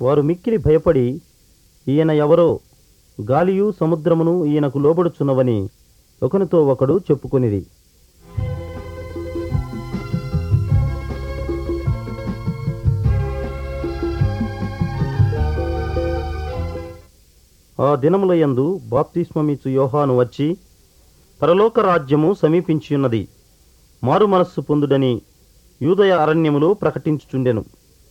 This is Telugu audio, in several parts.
వారు మిక్కిలి భయపడి ఈయన ఎవరో గాలియు సముద్రమును ఈయనకు లోబడుచున్నవని ఒకనితో ఒకడు చెప్పుకొనిది ఆ దినములయందు బాప్తిస్మమిచ్చు యోహాను వచ్చి పరలోక రాజ్యము సమీపించియున్నది మారు మనస్సు పొందుడని యూదయ అరణ్యములో ప్రకటించుచుండెను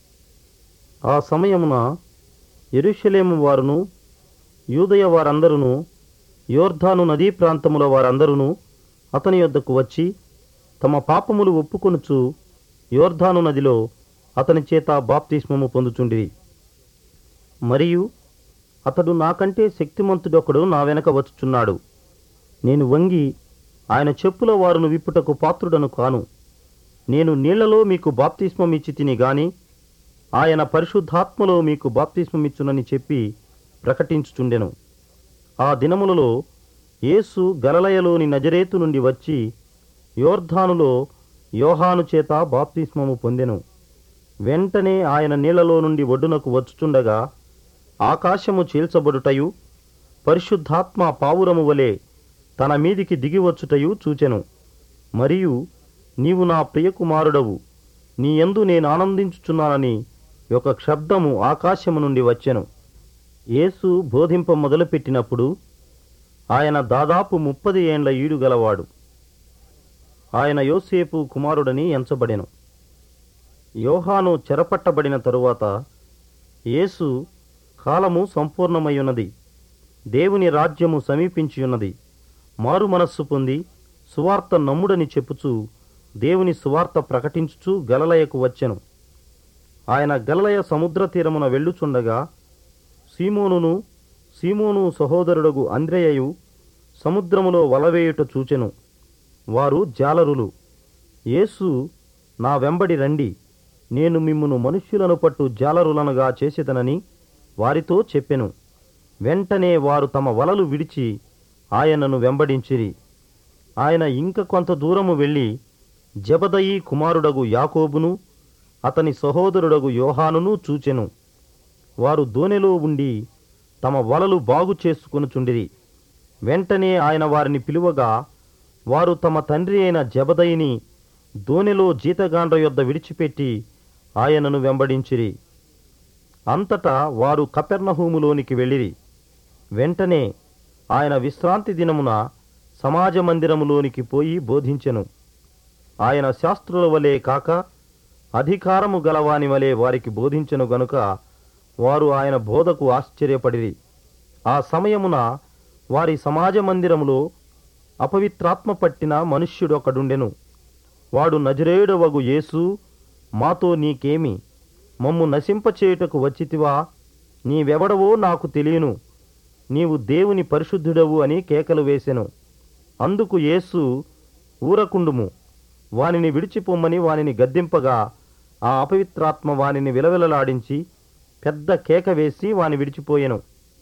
ఆ సమయమున ఎరుషలేము వారును యూదయ వారందరును యోర్ధాను నదీ ప్రాంతముల వారందరును అతని యొద్దకు వచ్చి తమ పాపములు ఒప్పుకొనుచు యోర్ధాను నదిలో అతని చేత బాప్తిస్మము పొందుచుండిరి మరియు అతడు నాకంటే శక్తిమంతుడొకడు నా వెనక వచ్చుచున్నాడు నేను వంగి ఆయన చెప్పుల వారును విప్పుటకు పాత్రుడను కాను నేను నీళ్లలో మీకు బాప్తిస్మం ఇచ్చి తిని గాని ఆయన పరిశుద్ధాత్మలో మీకు బాప్తిస్మమిచ్చునని చెప్పి ప్రకటించుచుండెను ఆ దినములలో యేసు గలలయలోని నజరేతు నుండి వచ్చి యోర్ధానులో యోహాను చేత బాప్తిస్మము పొందెను వెంటనే ఆయన నీళ్లలో నుండి ఒడ్డునకు వచ్చుచుండగా ఆకాశము చీల్చబడుటయు పరిశుద్ధాత్మ పావురము వలె తన మీదికి దిగివచ్చుటయు చూచెను మరియు నీవు నా ప్రియకుమారుడవు నీ యందు నేను ఆనందించుచున్నానని ఒక శబ్దము ఆకాశము నుండి వచ్చెను యేసు బోధింప మొదలుపెట్టినప్పుడు ఆయన దాదాపు ముప్పది ఏండ్ల ఈడు గలవాడు ఆయన యోసేపు కుమారుడని ఎంచబడెను యోహాను చెరపట్టబడిన తరువాత యేసు కాలము సంపూర్ణమయ్యున్నది దేవుని రాజ్యము సమీపించియున్నది మారు మనస్సు పొంది సువార్త నమ్ముడని చెప్పుచూ దేవుని సువార్త ప్రకటించుచూ గలలయకు వచ్చెను ఆయన గలలయ సముద్ర తీరమున వెళ్ళుచుండగా సీమోనును సీమోను సహోదరుడగు అంద్రేయయు సముద్రములో వలవేయుట చూచెను వారు జాలరులు యేసు నా వెంబడి రండి నేను మిమ్మును మనుష్యులను పట్టు జాలరులనుగా చేసేదనని వారితో చెప్పెను వెంటనే వారు తమ వలలు విడిచి ఆయనను వెంబడించిరి ఆయన ఇంక కొంత దూరము వెళ్ళి జబదయి కుమారుడగు యాకోబును అతని సహోదరుడగు యోహానును చూచెను వారు దోనెలో ఉండి తమ వలలు బాగు చేసుకొనుచుండిరి వెంటనే ఆయన వారిని పిలువగా వారు తమ తండ్రి అయిన జబదయిని దోనెలో జీతగాండ్ర యొద్ద విడిచిపెట్టి ఆయనను వెంబడించిరి అంతటా వారు కపెర్నహూములోనికి వెళ్ళిరి వెంటనే ఆయన విశ్రాంతి దినమున సమాజ మందిరములోనికి పోయి బోధించెను ఆయన శాస్త్రుల వలె కాక అధికారము గలవాని వలె వారికి బోధించెను గనుక వారు ఆయన బోధకు ఆశ్చర్యపడిరి ఆ సమయమున వారి సమాజ మందిరములో అపవిత్రాత్మ పట్టిన మనుష్యుడొకడుండెను వాడు నజరేయుడవగు యేసు మాతో నీకేమి మమ్ము నశింపచేయుటకు వచ్చితివా నీవెవడవో నాకు తెలియను నీవు దేవుని పరిశుద్ధుడవు అని కేకలు వేసెను అందుకు యేసు ఊరకుండుము వానిని విడిచిపొమ్మని వానిని గద్దింపగా ఆ అపవిత్రాత్మ వానిని విలవిలలాడించి పెద్ద కేక వేసి వాని విడిచిపోయెను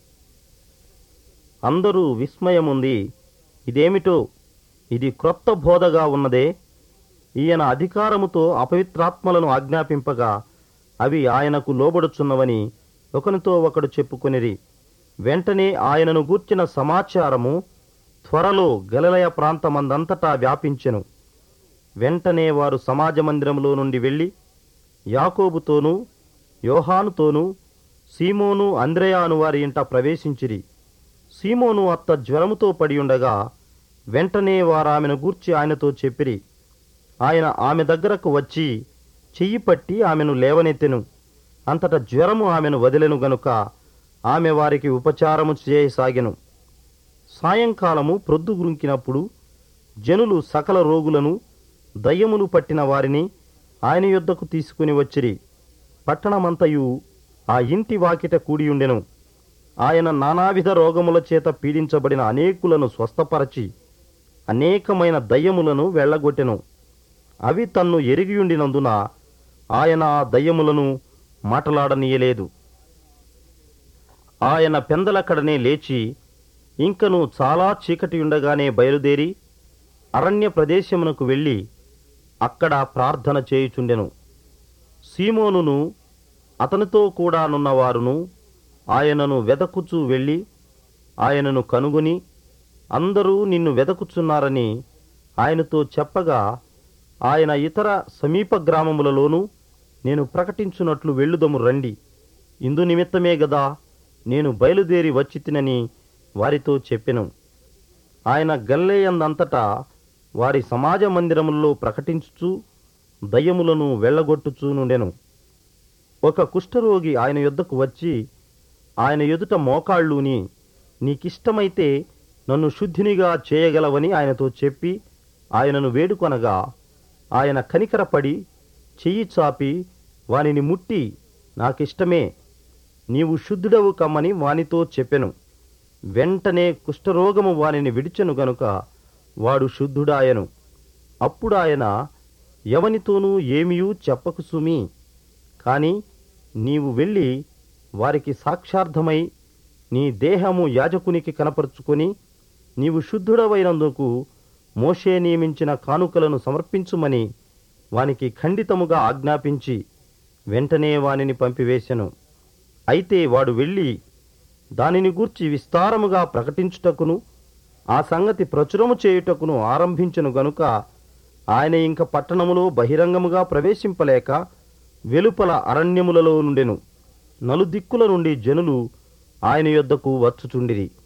అందరూ విస్మయముంది ఇదేమిటో ఇది క్రొత్త బోధగా ఉన్నదే ఈయన అధికారముతో అపవిత్రాత్మలను ఆజ్ఞాపింపగా అవి ఆయనకు లోబడుచున్నవని ఒకనితో ఒకడు చెప్పుకొనిరి వెంటనే ఆయనను గూర్చిన సమాచారము త్వరలో గలలయ ప్రాంతమందంతటా వ్యాపించెను వెంటనే వారు సమాజ మందిరములో నుండి వెళ్ళి యాకోబుతోనూ యోహానుతోనూ సీమోను అంద్రయాను వారి ఇంట ప్రవేశించిరి సీమోను అత్త జ్వరముతో పడి ఉండగా వెంటనే వారామెను గూర్చి ఆయనతో చెప్పిరి ఆయన ఆమె దగ్గరకు వచ్చి చెయ్యి పట్టి ఆమెను లేవనెత్తెను అంతట జ్వరము ఆమెను వదిలెను గనుక ఆమె వారికి ఉపచారము చేయసాగెను సాయంకాలము ప్రొద్దుగురుంకినప్పుడు జనులు సకల రోగులను దయ్యములు పట్టిన వారిని ఆయన యొద్దకు తీసుకుని వచ్చిరి పట్టణమంతయు ఆ ఇంటి వాకిట కూడియుండెను ఆయన నానావిధ రోగముల చేత పీడించబడిన అనేకులను స్వస్థపరచి అనేకమైన దయ్యములను వెళ్ళగొట్టెను అవి తన్ను ఎరిగియుండినందున ఆయన ఆ దయ్యములను మాటలాడనీయలేదు ఆయన పెందలక్కడనే లేచి ఇంకను చాలా చీకటి ఉండగానే బయలుదేరి అరణ్య ప్రదేశమునకు వెళ్ళి అక్కడ ప్రార్థన చేయుచుండెను సీమోనును అతనితో కూడా నున్నవారును ఆయనను వెదకుచూ వెళ్ళి ఆయనను కనుగొని అందరూ నిన్ను వెదకుచున్నారని ఆయనతో చెప్పగా ఆయన ఇతర సమీప గ్రామములలోనూ నేను ప్రకటించున్నట్లు వెళ్ళుదము రండి ఇందు నిమిత్తమే గదా నేను బయలుదేరి వచ్చి తినని వారితో చెప్పెను ఆయన గల్లేయందంతటా వారి సమాజ మందిరములలో ప్రకటించుచూ దయ్యములను వెళ్ళగొట్టుచూ నుండెను ఒక కుష్ఠరోగి ఆయన యొద్దకు వచ్చి ఆయన ఎదుట మోకాళ్ళూని నీకిష్టమైతే నన్ను శుద్ధినిగా చేయగలవని ఆయనతో చెప్పి ఆయనను వేడుకొనగా ఆయన కనికరపడి చెయ్యి చాపి వానిని ముట్టి నాకిష్టమే నీవు శుద్ధుడవు కమ్మని వానితో చెప్పెను వెంటనే కుష్ఠరోగము వానిని విడిచెను గనుక వాడు శుద్ధుడాయను అప్పుడాయన ఎవనితోనూ ఏమీయూ చెప్పకు సుమి కాని నీవు వెళ్ళి వారికి సాక్షార్థమై నీ దేహము యాజకునికి కనపరుచుకొని నీవు శుద్ధుడవైనందుకు మోషే నియమించిన కానుకలను సమర్పించుమని వానికి ఖండితముగా ఆజ్ఞాపించి వెంటనే వానిని పంపివేశెను అయితే వాడు వెళ్ళి దానిని గూర్చి విస్తారముగా ప్రకటించుటకును ఆ సంగతి ప్రచురము చేయుటకును ఆరంభించెను గనుక ఆయన ఇంక పట్టణములో బహిరంగముగా ప్రవేశింపలేక వెలుపల అరణ్యములలో నుండెను నలుదిక్కుల నుండి జనులు ఆయన యొద్దకు వచ్చుచుండిరి